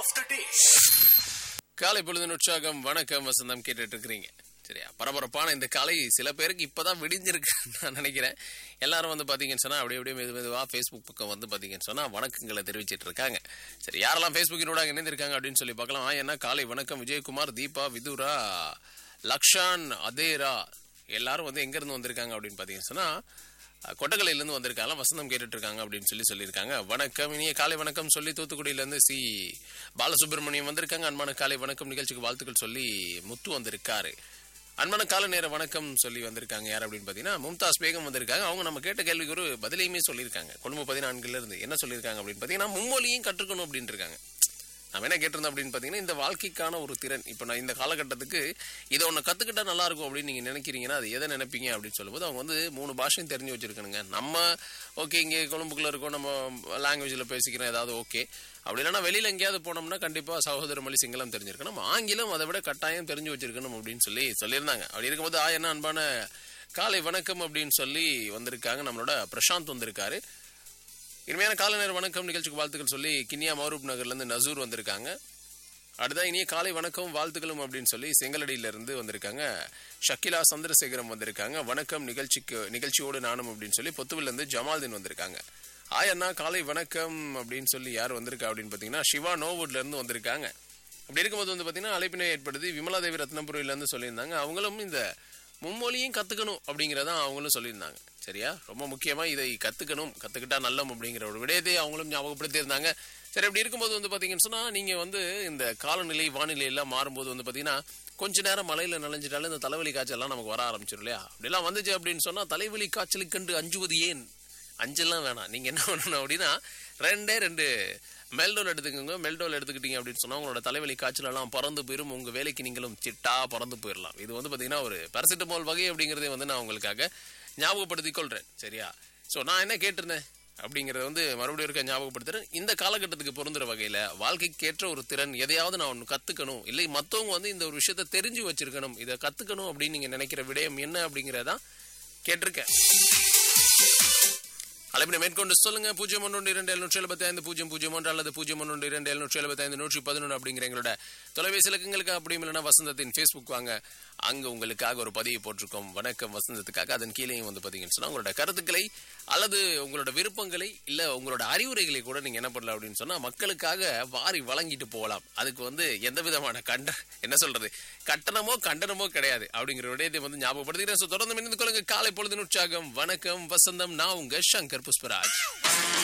the day. காலை பொழுதின் உற்சாகம் வணக்கம் வசந்தம் கேட்டுட்டு இருக்கிறீங்க சரியா பரபரப்பான இந்த காலை சில பேருக்கு இப்பதான் விடிஞ்சிருக்கு நான் நினைக்கிறேன் எல்லாரும் வந்து பாத்தீங்கன்னு சொன்னா அப்படியே அப்படியே மெது மெதுவா ஃபேஸ்புக் பக்கம் வந்து பாத்தீங்கன்னு சொன்னா வணக்கங்களை தெரிவிச்சிட்டு இருக்காங்க சரி யாரெல்லாம் ஃபேஸ்புக்கினோட இணைந்திருக்காங்க அப்படின்னு சொல்லி பார்க்கலாம் ஆ, என்ன காலை வணக்கம் விஜயகுமார் தீபா விதுரா லக்ஷான் அதேரா எல்லாரும் வந்து எங்க இருந்து வந்திருக்காங்க அப்படின்னு பாத்தீங்கன்னு சொன்னா கொட்டகலையில இருந்து வந்திருக்காங்க வசந்தம் கேட்டுட்டு இருக்காங்க அப்படின்னு சொல்லி சொல்லியிருக்காங்க வணக்கம் இனிய காலை வணக்கம் சொல்லி தூத்துக்குடியில இருந்து சி பாலசுப்ரமணியம் வந்திருக்காங்க அன்பான காலை வணக்கம் நிகழ்ச்சிக்கு வாழ்த்துக்கள் சொல்லி முத்து வந்திருக்காரு அன்பான கால நேர வணக்கம் சொல்லி வந்திருக்காங்க யார் அப்படின்னு பாத்தீங்கன்னா மும்தாஸ் பேகம் வந்திருக்காங்க அவங்க நம்ம கேட்ட கேள்விக்கு ஒரு பதிலையுமே சொல்லியிருக்காங்க கொழும்பு பதினான்குல இருந்து என்ன சொல்லியிருக்காங்க அப்படின்னு பாத்தீங்கன்னா மும்மொழியும் கற்றுக்கணும் அப்படின்னு இருக்காங்க நான் என்ன கேட்டிருந்தேன் அப்படின்னு பார்த்தீங்கன்னா இந்த வாழ்க்கைக்கான ஒரு திறன் இப்போ நான் இந்த காலகட்டத்துக்கு இதை ஒன்று கற்றுக்கிட்டா நல்லா இருக்கும் அப்படின்னு நீங்கள் நினைக்கிறீங்கன்னா அது எதை நினைப்பீங்க அப்படின்னு சொல்லும்போது அவங்க வந்து மூணு பாஷையும் தெரிஞ்சு வச்சிருக்கணுங்க நம்ம ஓகே இங்கே கொழும்புக்குள்ள இருக்கோம் நம்ம லாங்குவேஜில் பேசிக்கிறோம் ஏதாவது ஓகே அப்படி இல்லைன்னா வெளியில் எங்கேயாவது போனோம்னா கண்டிப்பாக சகோதர மொழி சிங்களம் தெரிஞ்சிருக்கணும் ஆங்கிலம் அதை விட கட்டாயம் தெரிஞ்சு வச்சிருக்கணும் அப்படின்னு சொல்லி சொல்லியிருந்தாங்க அப்படி இருக்கும்போது ஆ என்ன அன்பான காலை வணக்கம் அப்படின்னு சொல்லி வந்திருக்காங்க நம்மளோட பிரசாந்த் வந்திருக்காரு இனிமையான காலை நேர வணக்கம் நிகழ்ச்சிக்கு வாழ்த்துக்கள் சொல்லி கிண்ணியா மௌரூப் நகர்ல இருந்து நசூர் வந்திருக்காங்க அடுத்தா இனிய காலை வணக்கம் வாழ்த்துக்களும் அப்படின்னு சொல்லி செங்கலடியில இருந்து வந்திருக்காங்க ஷக்கிலா சந்திரசேகரம் வந்திருக்காங்க வணக்கம் நிகழ்ச்சிக்கு நிகழ்ச்சியோடு நானும் அப்படின்னு சொல்லி பொத்துவில இருந்து ஜமால்தீன் வந்திருக்காங்க ஆய் அண்ணா காலை வணக்கம் அப்படின்னு சொல்லி யார் வந்திருக்கா அப்படின்னு பாத்தீங்கன்னா சிவா நோவுட்ல இருந்து வந்திருக்காங்க அப்படி இருக்கும்போது வந்து பாத்தீங்கன்னா அழைப்பினை ஏற்படுத்தி விமலாதேவி ரத்னபுரியில இருந்து சொல்லியிருந்தாங்க அவங்களும் இந்த மும்மொழியும் கத்துக்கணும் அப்படிங்கறத அவங்களும் சொல்லியிருந்தாங்க சரியா ரொம்ப முக்கியமா இதை கத்துக்கணும் கத்துக்கிட்டா நல்லம் அப்படிங்கிற ஒரு விடயத்தை அவங்களும் ஞாபகப்படுத்தி இருந்தாங்க சரி அப்படி இருக்கும்போது வந்து பாத்தீங்கன்னு சொன்னா நீங்க வந்து இந்த காலநிலை வானிலை எல்லாம் மாறும்போது வந்து பாத்தீங்கன்னா கொஞ்ச நேரம் மலையில நனைஞ்சிட்டாலும் இந்த தலைவலி காய்ச்சல் எல்லாம் நமக்கு வர ஆரம்பிச்சிடும் இல்லையா அப்படிலாம் வந்துச்சு அப்படின்னு சொன்னா தலைவலி காய்ச்சலை கண்டு அஞ்சுவது ஏன் அஞ்செல்லாம் வேணாம் நீங்க என்ன பண்ணணும் அப்படின்னா ரெண்டே ரெண்டு மெல்டோல் எடுத்துக்கோங்க மெல்டோல் எடுத்துக்கிட்டீங்க அப்படின்னு சொன்னா உங்களோட தலைவலி காய்ச்சல் எல்லாம் பறந்து போயிரும் உங்க வேலைக்கு நீங்களும் சிட்டா பறந்து போயிடலாம் இது வந்து பாத்தீங்கன்னா ஒரு பேரசிட்டமால் வகை அப்படிங்கறதே வந்து நான் உங்களுக்காக ஞாபகப்படுத்திக் கொள்றேன் சரியா சோ நான் என்ன கேட்டிருந்தேன் அப்படிங்கறத வந்து மறுபடியும் இருக்க ஞாபகப்படுத்துறேன் இந்த காலகட்டத்துக்கு பொருந்துற வகையில வாழ்க்கைக்கு ஏற்ற ஒரு திறன் எதையாவது நான் ஒன்று கத்துக்கணும் இல்லை மத்தவங்க வந்து இந்த ஒரு விஷயத்த தெரிஞ்சு வச்சிருக்கணும் இதை கத்துக்கணும் அப்படின்னு நீங்க நினைக்கிற விடயம் என்ன அப்படிங்கறதான் கேட்டிருக்கேன் அழைப்பினை மேற்கொண்டு சொல்லுங்க பூஜ்ஜியம் ஒன்று இரண்டு எழுநூற்றி எழுபத்தி ஐந்து பூஜ்ஜியம் பூஜ்ஜியம் ஒன்று அல்லது பூஜ்ஜியம் ஒன்று இரண்டு எழுநூற்றி எழுபத்தி ஐந்து நூற்றி பதினொன்று அப்படிங்கிற எங்களோட தொலைபேசி இலக்கங்களுக்கு அப்படியும் இல்லைன்னா வசந்தத்தின் ஃபேஸ்புக் வாங்க அங்க உங்களுக்காக ஒரு பதிவை போட்டிருக்கோம் வணக்கம் வசந்தத்துக்காக அதன் கீழேயும் வந்து பாத்தீங்கன்னு சொன்னா உங்களோட கருத்துக்களை அல்லது உங்களோட விருப்பங்களை இல்ல உங்களோட அறிவுரைகளை கூட நீங்க என்ன பண்ணலாம் அப்படின்னு சொன்னா மக்களுக்காக வாரி வழங்கிட்டு போகலாம் அதுக்கு வந்து எந்த விதமான கண்ட என்ன சொல்றது கட்டணமோ கண்டனமோ கிடையாது அப்படிங்கிற விடயத்தை வந்து ஞாபகப்படுத்திக்கிறேன் So, தொடர்ந்து இணைந்து கொள்ளுங்க காலை பொழுதின் உற்சாகம் வணக்கம் வசந்தம் நான் உங்க சங்கர் புஷ்பராஜ்